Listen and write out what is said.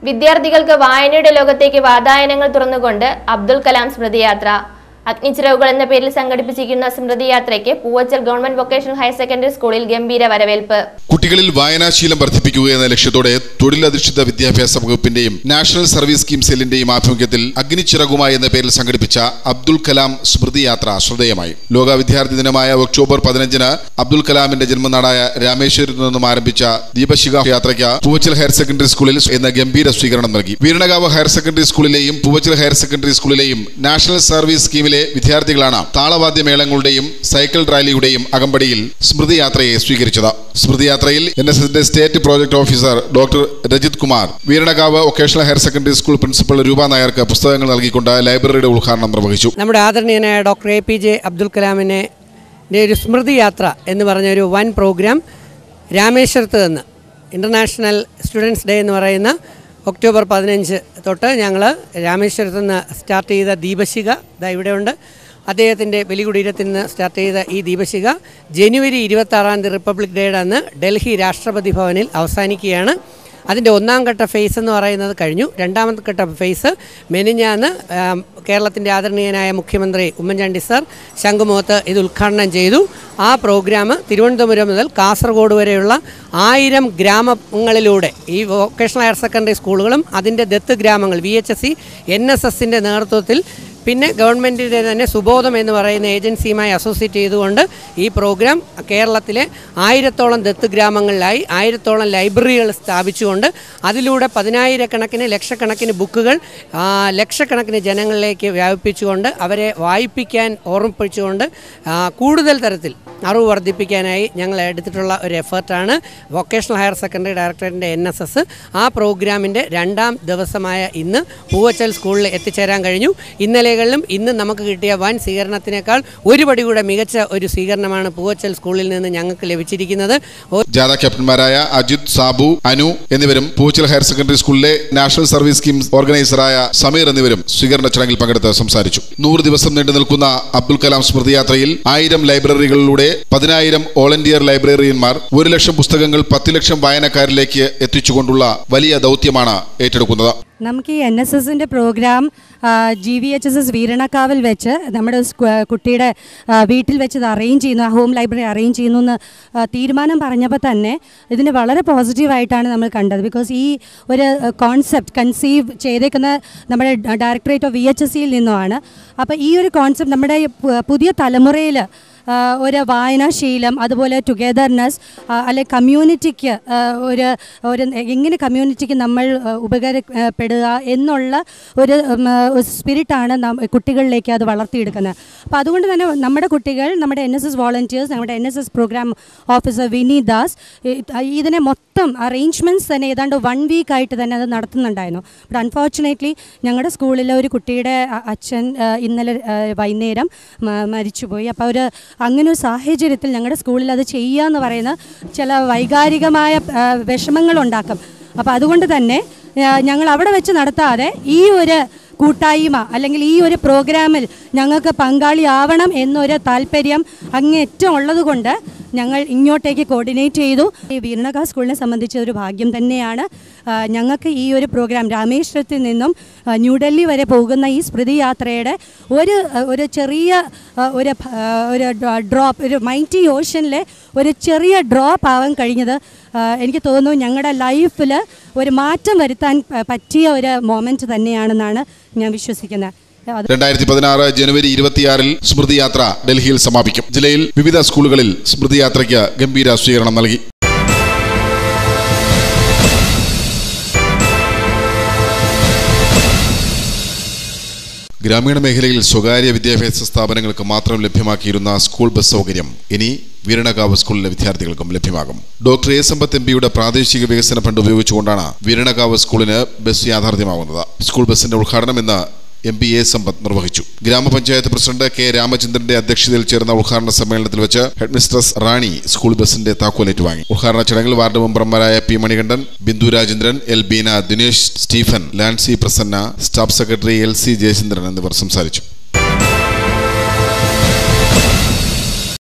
വിദ്യാർത്ഥികൾക്ക് വായനയുടെ ലോകത്തേക്ക് വാതായനങ്ങൾ തുറന്നുകൊണ്ട് അബ്ദുൽ കലാം സ്മൃതിയാത്ര അഗ്നിച്ചിറവുകൾ എന്ന പേരിൽ സംഘടിപ്പിച്ചിരിക്കുന്ന സ്മൃതിയാത്രയ്ക്ക് Poovachal government vocational higher secondary സ്കൂളിൽ ഗംഭീര വരവേൽപ്പ് കുട്ടികളിൽ വായനാശീലം വർദ്ധിപ്പിക്കുക എന്ന ലക്ഷ്യത്തോടെ തൊഴിലധിഷ്ഠിത വിദ്യാഭ്യാസ വകുപ്പിന്റെയും നാഷണൽ സർവീസ് സ്കീം സെല്ലിന്റെയും ആഭിമുഖ്യത്തിൽ അഗ്നിച്ചിറകുമായി എന്ന പേരിൽ സംഘടിപ്പിച്ച അബ്ദുൽ കലാം സ്മൃതി യാത്ര ശ്രദ്ധേയമായി ലോക വിദ്യാർത്ഥി ദിനമായ ഒക്ടോബർ പതിനഞ്ചിന് അബ്ദുൽ കലാമിന്റെ ജന്മനാടായ രാമേശ്വരത്തു നിന്നും ആരംഭിച്ച ദീപശിഖ യാത്രയ്ക്ക് പൂവച്ചൽ ഹയർ സെക്കൻഡറി സ്കൂളിൽ എന്ന ഗംഭീര സ്വീകരണം നൽകി വീരണകാവ് ഹയർ സെക്കൻഡറി സ്കൂളിലെയും പൂവച്ചൽ ഹയർ സെക്കൻഡറി സ്കൂളിലെയും നാഷണൽ സർവീസ് സ്കീമിലെ വിദ്യാർത്ഥികളാണ് താളവാദ്യ മേളങ്ങളുടെയും സൈക്കിൾ റാലിയുടെയും അകമ്പടിയിൽ സ്മൃതി യാത്രയെ സ്വീകരിച്ചത് സ്മൃതി യാത്രയിൽ എൻ എസ് എസിന്റെ state project officer doctor Rajith Kumar Veeranakavu vocational higher secondary school principal Roopa നായർക്ക് പുസ്തകങ്ങൾ നൽകിക്കൊണ്ട് ലൈബ്രറിയുടെ ഉദ്ഘാടനം നിർവഹിച്ചു നമ്മുടെ ആദരണീയനായ doctor A P J Abdul കലാമിനെ ന്റെ ഒരു സ്മൃതി യാത്ര എന്ന് പറഞ്ഞ ഒരു വൻ പ്രോഗ്രാം രാമേശ്വരത്ത് നിന്ന് ഇൻ്റർനാഷണൽ സ്റ്റുഡൻസ് ഡേ എന്ന് പറയുന്ന ഒക്ടോബർ പതിനഞ്ച് തൊട്ട് ഞങ്ങൾ രാമേശ്വരത്ത് നിന്ന് സ്റ്റാർട്ട് ചെയ്ത ദീപശിഖ ഇതാ ഇവിടെയുണ്ട് അദ്ദേഹത്തിൻ്റെ ബലികുടീരത്തിൽ നിന്ന് സ്റ്റാർട്ട് ചെയ്ത ഈ ദീപശിഖ ജനുവരി ഇരുപത്താറാം തീയതി റിപ്പബ്ലിക് ഡേയുടെ അന്ന് ഡൽഹി രാഷ്ട്രപതി ഭവനിൽ അവസാനിക്കുകയാണ് അതിൻ്റെ ഒന്നാം ഘട്ട ഫേസ് എന്ന് പറയുന്നത് കഴിഞ്ഞു രണ്ടാമത്തെ ഘട്ട ഫേസ് മെനിഞ്ഞാന്ന് ആം, കേരളത്തിൻ്റെ ആദരണീയനായ മുഖ്യമന്ത്രി ഉമ്മൻചാണ്ടി സർ ശംഖുമുഖത്ത് ഇത് ഉദ്ഘാടനം ചെയ്തു ആ പ്രോഗ്രാം തിരുവനന്തപുരം മുതൽ കാസർഗോഡ് വരെയുള്ള ആയിരം ഗ്രാമങ്ങളിലൂടെ ഈ വൊക്കേഷണൽ ഹയർ സെക്കൻഡറി സ്കൂളുകളും അതിൻ്റെ ദത്ത് ഗ്രാമങ്ങൾ V H S C N S എസിൻ്റെ നേതൃത്വത്തിൽ പിന്നെ ഗവൺമെൻറ്റിൻ്റെ തന്നെ സുബോധം എന്ന് പറയുന്ന ഏജൻസിയുമായി അസോസിയേറ്റ് ചെയ്തുകൊണ്ട് ഈ പ്രോഗ്രാം കേരളത്തിലെ ആയിരത്തോളം ദത്ത് ഗ്രാമങ്ങളിലായി ആയിരത്തോളം ലൈബ്രറികൾ സ്ഥാപിച്ചുകൊണ്ട് അതിലൂടെ പതിനായിരക്കണക്കിന് ലക്ഷക്കണക്കിന് ബുക്കുകൾ ആ, ലക്ഷക്കണക്കിന് ജനങ്ങളിലേക്ക് വ്യാപിപ്പിച്ചുകൊണ്ട് അവരെ വായിപ്പിക്കാൻ ഓർമ്മിപ്പിച്ചുകൊണ്ട് ആ, കൂടുതൽ തരത്തിൽ അറിവ് വർദ്ധിപ്പിക്കാനായി ഞങ്ങൾ എടുത്തിട്ടുള്ള ഒരു എഫേർട്ടാണ് വൊക്കേഷണൽ ഹയർ സെക്കൻഡറി ഡയറക്ടറേറ്റിൻ്റെ എൻ എസ് എസ് ആ പ്രോഗ്രാമിൻ്റെ രണ്ടാം ദിവസമായ ഇന്ന് പൂവച്ചൽ സ്കൂളിൽ എത്തിച്ചേരാൻ കഴിഞ്ഞു ഇന്നലെകളിലും ഇന്ന് നമുക്ക് കിട്ടിയ വൻ സ്വീകരണത്തിനേക്കാൾ ഒരു പടി കൂടെ മികച്ച ഒരു സ്വീകരണമാണ് പൂവച്ചൽ സ്കൂളിൽ നിന്ന് ഞങ്ങൾക്ക് ലഭിച്ചിരിക്കുന്നത് ഓ- ജാഥ ക്യാപ്റ്റന്മാരായ അജിത് സാബു അനു എന്നിവരും പൂച്ചൽ ഹയർ സെക്കൻഡറി സ്കൂളിലെ നാഷണൽ സർവീസ് സ്കീം ഓർഗനൈസറായ സമീർ എന്നിവരും സ്വീകരണ ചടങ്ങിൽ പങ്കെടുത്ത് സംസാരിച്ചു നൂറ് ദിവസം നീണ്ടു നിൽക്കുന്ന അബ്ദുൽ കലാം സ്മൃതി യാത്രയിൽ ആയിരം ലൈബ്രറികളിലൂടെ പതിനായിരം ഓൾ ഇന്ത്യ ലൈബ്രറിയന്മാർ ഒരു ലക്ഷം പുസ്തകങ്ങൾ പത്ത് ലക്ഷം വായനക്കാരിലേക്ക് എത്തിച്ചുകൊണ്ടുള്ള വലിയ ദൗത്യമാണ് ഏറ്റെടുക്കുന്നത് നമുക്ക് ഈ എൻ എസ് എസിൻ്റെ program G V H S S വീരണക്കാവിൽ വെച്ച് നമ്മുടെ സ്കു- കുട്ടിയുടെ ആ, വീട്ടിൽ വെച്ച് ഇത് അറേഞ്ച് ചെയ്യുന്നു ആ ഹോം ലൈബ്രറി അറേഞ്ച് ചെയ്യുന്നു എന്ന് ആ, തീരുമാനം പറഞ്ഞപ്പോൾ തന്നെ ഇതിന് വളരെ പോസിറ്റീവായിട്ടാണ് നമ്മൾ കണ്ടത് ബിക്കോസ് ഈ ഒരു കോൺസെപ്റ്റ് കൺസീവ് ചെയ്തേക്കുന്ന നമ്മുടെ directorate of V H S സിയിൽ നിന്നുമാണ് അപ്പോൾ ഈ ഒരു കോൺസെപ്റ്റ് നമ്മുടെ ഈ പു- പുതിയ തലമുറയിൽ ആ, ഒരു വായനാശീലം അതുപോലെ ടുഗെദർനെസ് അല്ലെ കമ്മ്യൂണിറ്റിക്ക് ആ, ഒരു ഒരു എങ്ങനെ കമ്മ്യൂണിറ്റിക്ക് നമ്മൾ ആ, ഉപകാരപ്പെടുക എന്നുള്ള ഒരു ഉം, ആ, ഒരു സ്പിരിറ്റാണ് നാം കുട്ടികളിലേക്ക് അത് വളർത്തിയെടുക്കുന്നത് അപ്പോൾ അതുകൊണ്ട് തന്നെ നമ്മുടെ കുട്ടികൾ നമ്മുടെ എൻ എസ് എസ് വോളണ്ടിയേഴ്സ് നമ്മുടെ N S S program officer Vini Das ഇ- ഇതിനെ മൊത്തം അറേഞ്ച്മെൻറ്റ്സ് തന്നെ ഏതാണ്ട് വൺ വീക്ക് ആയിട്ട് തന്നെ അത് നടത്തുന്നുണ്ടായിരുന്നു ബട്ട് അൺഫോർച്ചുനേറ്റ്ലി ഞങ്ങളുടെ സ്കൂളിലെ ഒരു കുട്ടിയുടെ അ- അച്ഛൻ ആ, ഇന്നലെ ആ, വൈകുന്നേരം മ- മരിച്ചുപോയി അപ്പോൾ ഒരു അങ്ങനെ ഒരു സാഹചര്യത്തിൽ ഞങ്ങളുടെ സ്കൂളിൽ അത് ചെയ്യുക എന്ന് പറയുന്ന ചില വൈകാരികമായ ആ, വിഷമങ്ങളുണ്ടാക്കും അപ്പോൾ അതുകൊണ്ട് തന്നെ ആ, ഞങ്ങൾ അവിടെ വെച്ച് നടത്താതെ ഈ ഒരു കൂട്ടായ്മ അല്ലെങ്കിൽ ഈ ഒരു പ്രോഗ്രാമിൽ ഞങ്ങൾക്ക് പങ്കാളിയാവണം എന്നൊരു താല്പര്യം അങ്ങേറ്റം ഉള്ളതുകൊണ്ട് ഞങ്ങൾ ഇങ്ങോട്ടേക്ക് കോർഡിനേറ്റ് ചെയ്തു ഈ വീരണക സ്കൂളിനെ സംബന്ധിച്ച് ഒരു ഭാഗ്യം തന്നെയാണ് ആ, ഞങ്ങൾക്ക് ഈ ഒരു പ്രോഗ്രാം രാമേശ്വരത്തിൽ നിന്നും ആ, ന്യൂഡൽഹി വരെ പോകുന്ന ഈ സ്മൃതി യാത്രയുടെ ഒരു ഒരു ചെറിയ ആ, ഒരു ഭ- ആ, ഒരു ഡ്രോപ്പ് ഒരു മൈറ്റി ഓഷനിലെ ഒരു ചെറിയ ഡ്രോപ്പ് ആവാൻ കഴിഞ്ഞത് ആ, എനിക്ക് തോന്നുന്നു ഞങ്ങളുടെ ലൈഫിൽ ഒരു മാറ്റം വരുത്താൻ പ- പറ്റിയ ഒരു മൊമെൻറ്റ് തന്നെയാണെന്നാണ് ഞാൻ വിശ്വസിക്കുന്നത് അത് രണ്ടായിരത്തി പതിനാറ് ജനുവരി ഇരുപത്തിയാറിൽ സ്മൃതി യാത്ര ഡൽഹിയിൽ സമാപിക്കും ജില്ലയിൽ വിവിധ സ്കൂളുകളിൽ സ്മൃതി യാത്രയ്ക്ക് ഗംഭീര സ്വീകരണം നൽകി ഗ്രാമീണ മേഖലയിൽ സ്വകാര്യ വിദ്യാഭ്യാസ സ്ഥാപനങ്ങൾക്ക് മാത്രം ലഭ്യമാക്കിയിരുന്ന സ്കൂൾ ബസ് സൗകര്യം ഇനി വീരണകാവ് സ്കൂളിലെ വിദ്യാർത്ഥികൾക്കും ലഭ്യമാകും ഡോക്ടർ എ സമ്പത്ത് എം പിയുടെ പ്രാദേശിക വികസന ഫണ്ട് ഉപയോഗിച്ചുകൊണ്ടാണ് വീരണകാവ് സ്കൂളിന് ബസ് യാഥാർത്ഥ്യമാകുന്നത് സ്കൂൾ ബസിന്റെ ഉദ്ഘാടനം ഇന്ന് എം പി എ സമ്പത്ത് നിർവഹിച്ചു ഗ്രാമപഞ്ചായത്ത് പ്രസിഡന്റ് കെ രാമചന്ദ്രന്റെ അധ്യക്ഷതയിൽ ചേർന്ന ഉദ്ഘാടന സമ്മേളനത്തിൽ വെച്ച് ഹെഡ്മിസ്ട്രസ് റാണി സ്കൂൾ ബസിന്റെ താക്കോലേറ്റ് വാങ്ങി ഉദ്ഘാടന ചടങ്ങിൽ വാർഡ് മെമ്പർമാരായ P Manikandan Bindu Rajendran L Beena Dinesh Stephen Lancy Prasanna staff secretary L C Jayachandran എന്നിവർ സംസാരിച്ചു